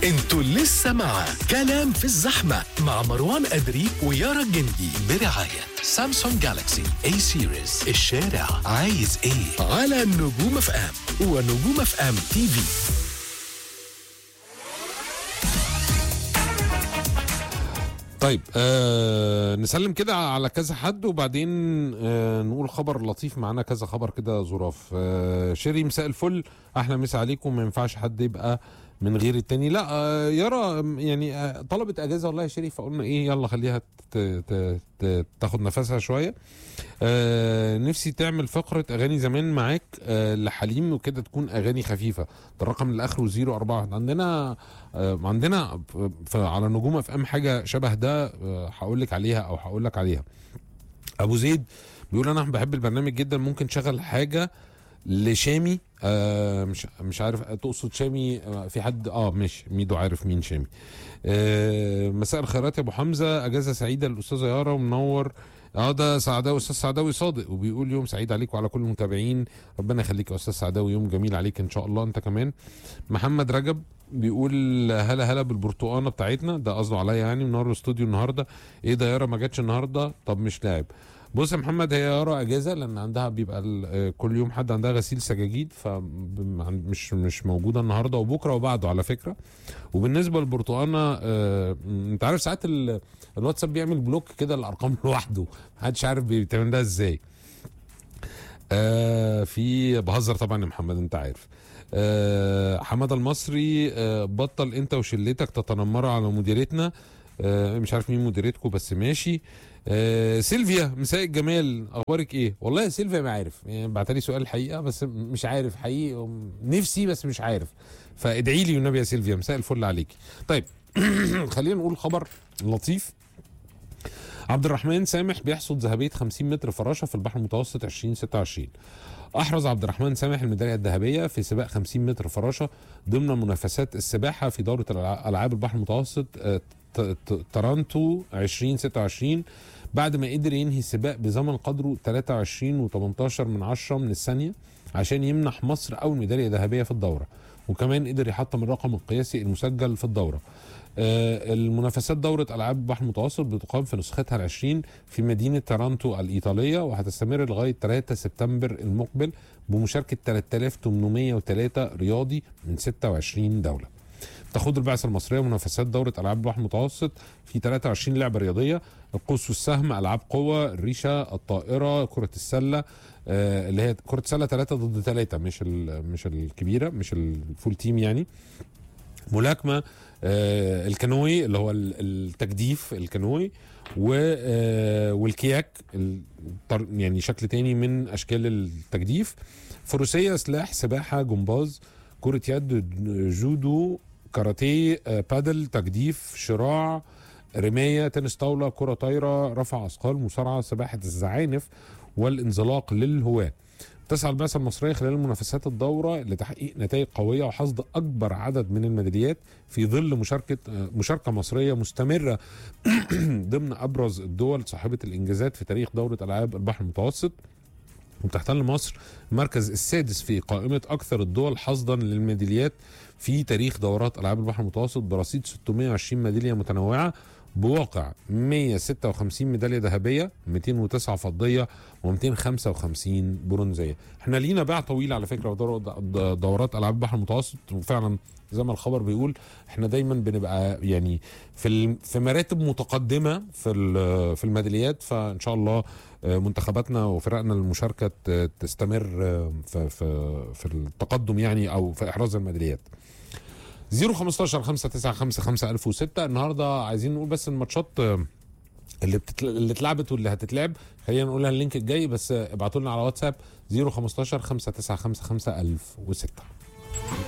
انتوا لسه مع كلام في الزحمة مع مروان أدري ويارا الجندي برعاية سامسونج جالاكسي اي سيريز الشارع عايز ايه على نجوم اف ام ونجوم اف ام تي في طيب آه نسلم كده على كذا حد وبعدين آه نقول خبر لطيف معانا كذا خبر كده ظراف آه شيري مساء الفل احلى مسا عليكم ما ينفعش حد يبقى من غير التاني لا آه يرى يعني آه طلبت اجازه والله يا شيري فقلنا ايه يلا خليها ت- ت- ت- تاخد نفسها شويه آه نفسي تعمل فقره اغاني زمان معاك آه لحليم وكده تكون اغاني خفيفه ده الرقم اللي اخره 041 عندنا آه عندنا ف- على نجوم اف ام حاجه شبه ده آه هقول لك عليها او هقول لك عليها ابو زيد بيقول انا بحب البرنامج جدا ممكن تشغل حاجه لشامي آه مش مش عارف تقصد شامي آه في حد اه ماشي ميدو عارف مين شامي آه مساء الخيرات يا ابو حمزه اجازه سعيده للاستاذه يارا ومنور اه ده سعداوي استاذ سعداوي صادق وبيقول يوم سعيد عليك وعلى كل المتابعين ربنا يخليك يا استاذ سعداوي يوم جميل عليك ان شاء الله انت كمان محمد رجب بيقول هلا هلا بالبرتقانه بتاعتنا ده قصده عليا يعني منور الاستوديو النهارده ايه ده يارا ما جاتش النهارده طب مش لاعب بص يا محمد هي يارا اجازه لان عندها بيبقى ال- آه، كل يوم حد عندها غسيل سجاجيد فمش مش موجوده النهارده وبكره وبعده على فكره وبالنسبه للبرتقانه آه، انت عارف ساعات ال- الواتساب بيعمل بلوك كده الارقام لوحده محدش عارف بيتعمل ده ازاي آه في بهزر طبعا يا محمد انت عارف آه حماده المصري آه بطل انت وشلتك تتنمروا على مديرتنا آه مش عارف مين مديرتكم بس ماشي آه سيلفيا مساء الجمال اخبارك ايه والله يا سيلفيا ما عارف يعني بعتلي سؤال الحقيقه بس مش عارف حقيقي نفسي بس مش عارف فادعي لي والنبي يا سيلفيا مساء الفل عليكي طيب خلينا نقول خبر لطيف عبد الرحمن سامح بيحصد ذهبيه 50 متر فراشه في البحر المتوسط 2026 احرز عبد الرحمن سامح الميداليه الذهبيه في سباق 50 متر فراشه ضمن منافسات السباحه في دوره الألع- العاب البحر المتوسط آه، ت- ت- تورنتو 2026 بعد ما قدر ينهي السباق بزمن قدره 23 و18 من 10 من الثانيه عشان يمنح مصر اول ميداليه ذهبيه في الدوره وكمان قدر يحطم الرقم القياسي المسجل في الدوره آه، المنافسات دورة ألعاب البحر المتوسط بتقام في نسختها العشرين في مدينة تورنتو الإيطالية وهتستمر لغاية 3 سبتمبر المقبل بمشاركة 3803 رياضي من 26 دولة تخوض البعثة المصرية منافسات دورة ألعاب البحر المتوسط في 23 لعبة رياضية القوس والسهم ألعاب قوة الريشة الطائرة كرة السلة آه، اللي هي كرة السلة 3 ضد 3 مش ال- مش الكبيرة مش الفول تيم يعني ملاكمه آه الكانوي اللي هو ال- التجديف الكانوي و آه والكياك الطر- يعني شكل تاني من اشكال التجديف فروسيه سلاح سباحه جمباز كره يد جودو كاراتيه آه بادل تجديف شراع رمايه تنس طاوله كره طايره رفع اثقال مصارعه سباحه الزعانف والانزلاق للهواه تسعى البعثة المصرية خلال منافسات الدورة لتحقيق نتائج قوية وحصد أكبر عدد من الميداليات في ظل مشاركة آه، مشاركة مصرية مستمرة ضمن أبرز الدول صاحبة الإنجازات في تاريخ دورة ألعاب البحر المتوسط وبتحتل مصر المركز السادس في قائمة أكثر الدول حصدا للميداليات في تاريخ دورات ألعاب البحر المتوسط برصيد 620 ميدالية متنوعة بواقع 156 ميدالية ذهبية 209 فضية و255 برونزية احنا لينا باع طويل على فكرة في دور- د- دورات ألعاب البحر المتوسط وفعلا زي ما الخبر بيقول احنا دايما بنبقى يعني في ال- في مراتب متقدمه في ال- في الميداليات فان شاء الله آه، منتخباتنا وفرقنا المشاركه ت- تستمر آه، في في في التقدم يعني او في احراز الميداليات 015 595 5006 النهارده عايزين نقول بس الماتشات آه، اللي بتتل... اللي اتلعبت واللي هتتلعب خلينا نقولها اللينك الجاي بس آه، ابعتوا لنا على واتساب 015 595 5006